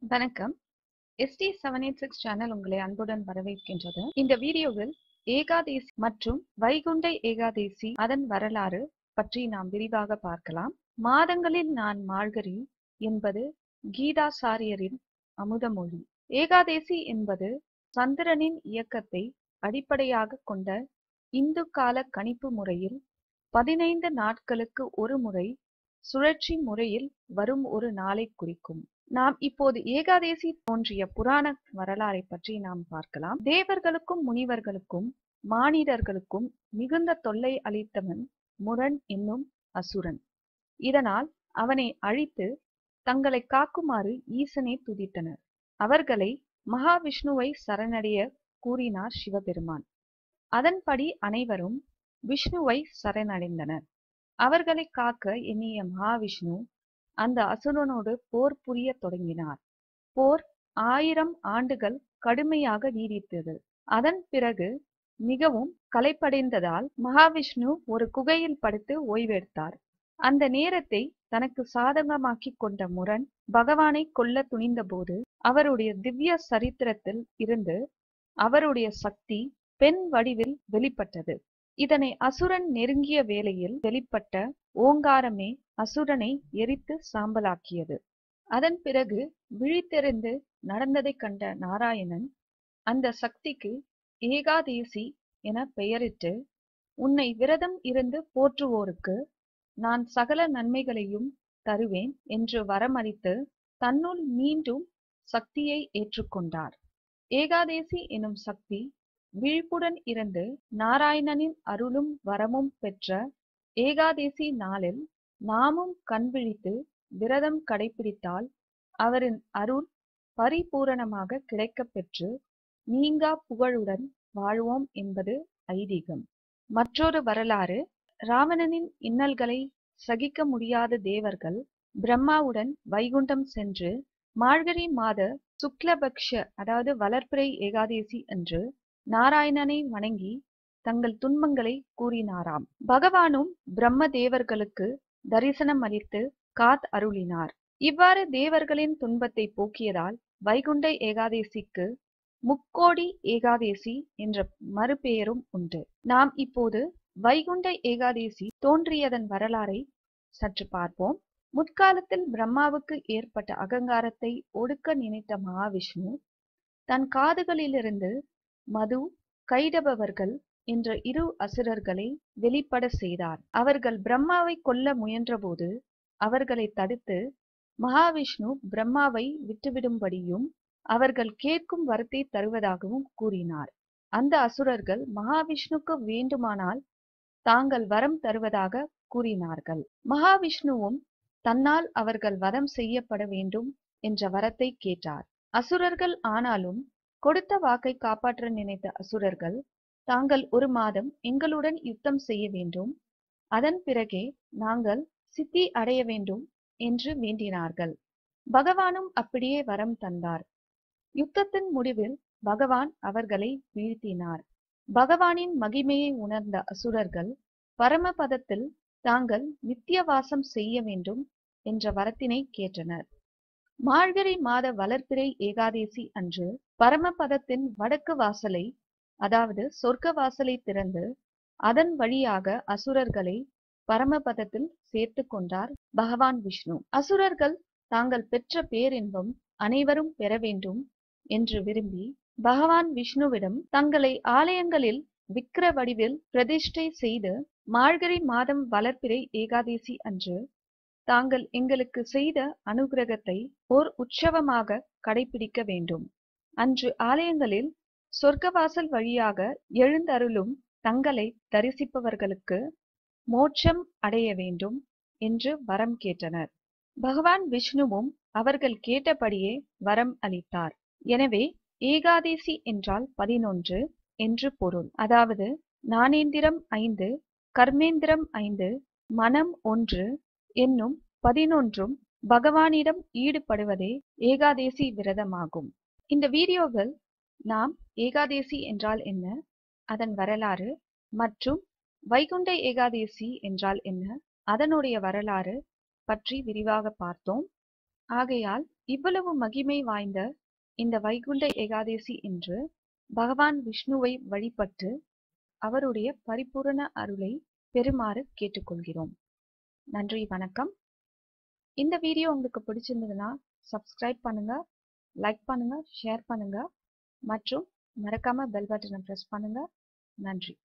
வணக்கம் S T seven eight six channel உங்களை அன்புடன் வரவேற்கின்றது இந்த வீடியோவில் ஏகாதேசி மற்றும் வைகுண்ட ஏகாதேசி அதன் வரலாறு பற்றி நாம் விரிவாக பார்க்கலாம் மாதங்களில் நான் மார்கழி என்பது கீதாசாரியரின் அமுதமொழி ஏகாதேசி என்பது சந்திரனின் இயக்கத்தை அடிப்படையாக கொண்ட இந்து கால கணிப்பு முறையில் பதினைந்து நாட்களுக்கு ஒரு முறை சுழற்சி முறையில் வரும் ஒரு நாளை குறிக்கும் நாம் இப்போது ஏகாதேசி தோன்றிய புராண வரலாறை பற்றி நாம் பார்க்கலாம் தேவர்களுக்கும் முனிவர்களுக்கும் மானிடர்களுக்கும் மிகுந்த தொல்லை அளித்தவன் முரண் என்னும் அசுரன் இதனால் அவனை அழித்து தங்களை காக்குமாறு ஈசனை துதித்தனர் அவர்களை மகாவிஷ்ணுவை சரணடைய கூறினார் சிவபெருமான் அதன்படி அனைவரும் விஷ்ணுவை சரணடைந்தனர் அவர்களை காக்க எண்ணிய மகாவிஷ்ணு அந்த அசுரனோடு போர் புரிய தொடங்கினார் போர் ஆயிரம் ஆண்டுகள் கடுமையாக நீடித்தது அதன் பிறகு மிகவும் களைப்படைந்ததால் மகாவிஷ்ணு ஒரு குகையில் படுத்து ஓய்வெடுத்தார் அந்த நேரத்தை தனக்கு சாதகமாக்கி கொண்ட முரண் பகவானை கொல்ல துணிந்தபோது அவருடைய திவ்ய சரித்திரத்தில் இருந்து அவருடைய சக்தி பெண் வடிவில் வெளிப்பட்டது இதனை அசுரன் நெருங்கிய வேளையில் வெளிப்பட்ட ஓங்காரமே அசுரனை எரித்து சாம்பலாக்கியது அதன் பிறகு விழித்தெறிந்து நடந்ததைக் கண்ட நாராயணன் அந்த சக்திக்கு ஏகாதேசி என பெயரிட்டு உன்னை விரதம் இருந்து போற்றுவோருக்கு நான் சகல நன்மைகளையும் தருவேன் என்று வரமளித்து தன்னுள் மீண்டும் சக்தியை ஏற்றுக்கொண்டார் ஏகாதேசி எனும் சக்தி விழிப்புடன் இருந்து நாராயணனின் அருளும் வரமும் பெற்ற ஏகாதேசி நாளில் நாமும் கண் விழித்து விரதம் கடைபிடித்தால் அவரின் அருள் பரிபூரணமாக கிடைக்கப் பெற்று நீங்கா புகழுடன் வாழ்வோம் என்பது ஐதீகம் மற்றொரு வரலாறு ராவணனின் இன்னல்களை சகிக்க முடியாத தேவர்கள் பிரம்மாவுடன் வைகுண்டம் சென்று மார்கழி மாத சுக்லபக்ஷ அதாவது வளர்ப்பிறை ஏகாதேசி அன்று நாராயணனை வணங்கி தங்கள் துன்பங்களை கூறினாராம் பகவானும் பிரம்ம தேவர்களுக்கு தரிசனம் அளித்து காத் அருளினார் இவ்வாறு தேவர்களின் துன்பத்தை போக்கியதால் வைகுண்ட ஏகாதேசிக்கு முக்கோடி ஏகாதேசி என்ற மறுபெயரும் உண்டு நாம் இப்போது வைகுண்ட ஏகாதேசி தோன்றியதன் வரலாறை சற்று பார்ப்போம் முற்காலத்தில் பிரம்மாவுக்கு ஏற்பட்ட அகங்காரத்தை ஒடுக்க நினைத்த மகாவிஷ்ணு தன் காதுகளிலிருந்து மது கைடபவர்கள் என்ற இரு அசுரர்களை வெளிப்பட செய்தார் அவர்கள் பிரம்மாவை கொல்ல முயன்றபோது அவர்களை தடுத்து மகாவிஷ்ணு பிரம்மாவை விட்டுவிடும்படியும் அவர்கள் கேட்கும் வரத்தை தருவதாகவும் கூறினார் அந்த அசுரர்கள் மகாவிஷ்ணுக்கு வேண்டுமானால் தாங்கள் வரம் தருவதாக கூறினார்கள் மகாவிஷ்ணுவும் தன்னால் அவர்கள் வதம் செய்யப்பட வேண்டும் என்ற வரத்தை கேட்டார் அசுரர்கள் ஆனாலும் கொடுத்த வாக்கை காப்பாற்ற நினைத்த அசுரர்கள் தாங்கள் ஒரு மாதம் எங்களுடன் யுத்தம் செய்ய வேண்டும் அதன் பிறகே நாங்கள் சித்தி அடைய வேண்டும் என்று வேண்டினார்கள் பகவானும் அப்படியே வரம் தந்தார் யுத்தத்தின் முடிவில் பகவான் அவர்களை வீழ்த்தினார் பகவானின் மகிமையை உணர்ந்த அசுரர்கள் பரமபதத்தில் தாங்கள் நித்தியவாசம் செய்ய வேண்டும் என்ற வரத்தினை கேட்டனர் மார்கழி மாத வளர்ப்பிறை ஏகாதேசி அன்று பரமபதத்தின் வடக்கு வாசலை அதாவது சொர்க்க வாசலை திறந்து அதன் வழியாக அசுரர்களை பரமபதத்தில் சேர்த்து கொண்டார் பகவான் விஷ்ணு அசுரர்கள் தாங்கள் பெற்ற பேரின்பம் அனைவரும் பெற வேண்டும் என்று விரும்பி பகவான் விஷ்ணுவிடம் தங்களை ஆலயங்களில் விக்கிர வடிவில் பிரதிஷ்டை செய்து மார்கழி மாதம் வளர்ப்பிறை ஏகாதேசி அன்று தாங்கள் எங்களுக்கு செய்த அனுகிரகத்தை ஓர் உற்சவமாக கடைபிடிக்க வேண்டும் அன்று ஆலயங்களில் சொர்க்கவாசல் வழியாக எழுந்தருளும் தங்களை தரிசிப்பவர்களுக்கு மோட்சம் அடைய வேண்டும் என்று வரம் கேட்டனர் பகவான் விஷ்ணுவும் அவர்கள் கேட்டபடியே வரம் அளித்தார் எனவே ஏகாதேசி என்றால் பதினொன்று என்று பொருள் அதாவது ஞானேந்திரம் ஐந்து கர்மேந்திரம் ஐந்து மனம் ஒன்று என்னும் பதினொன்றும் பகவானிடம் ஈடுபடுவதே ஏகாதேசி விரதமாகும் இந்த வீடியோவில் நாம் ஏகாதேசி என்றால் என்ன அதன் வரலாறு மற்றும் வைகுண்ட ஏகாதேசி என்றால் என்ன அதனுடைய வரலாறு பற்றி விரிவாக பார்த்தோம் ஆகையால் இவ்வளவு மகிமை வாய்ந்த இந்த வைகுண்ட ஏகாதேசி என்று பகவான் விஷ்ணுவை வழிபட்டு அவருடைய பரிபூரண அருளை பெறுமாறு கேட்டுக்கொள்கிறோம் நன்றி வணக்கம் இந்த வீடியோ உங்களுக்கு பிடிச்சிருந்ததுன்னா சப்ஸ்கிரைப் பண்ணுங்க லைக் பண்ணுங்க ஷேர் பண்ணுங்க மற்றும் மறக்காம பெல் பட்டனை ப்ரெஸ் பண்ணுங்க நன்றி